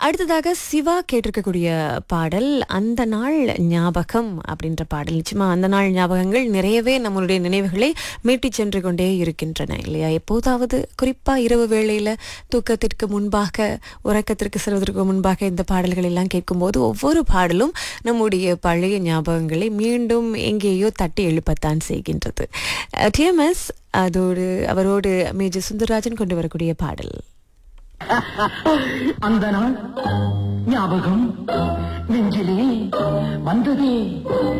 அடுத்ததாக சிவா கேட்டிருக்கக்கூடிய பாடல் அந்த நாள் ஞாபகம் அப்படின்ற பாடல் நிச்சயமா அந்த நாள் ஞாபகங்கள் நிறையவே நம்மளுடைய நினைவுகளை மீட்டிச் சென்று கொண்டே இருக்கின்றன இல்லையா எப்போதாவது குறிப்பா இரவு வேளையில தூக்கத்திற்கு முன்பாக உறக்கத்திற்கு செல்வதற்கு முன்பாக இந்த பாடல்கள் எல்லாம் கேட்கும்போது ஒவ்வொரு பாடலும் நம்முடைய பழைய ஞாபகங்களை மீண்டும் எங்கேயோ தட்டி எழுப்பத்தான் செய்கின்றது டிஎம்எஸ் அதோடு அவரோடு மேஜர் சுந்தரராஜன் கொண்டு வரக்கூடிய பாடல் அந்த நாள் ஞாபகம் நெஞ்சிலே வந்ததே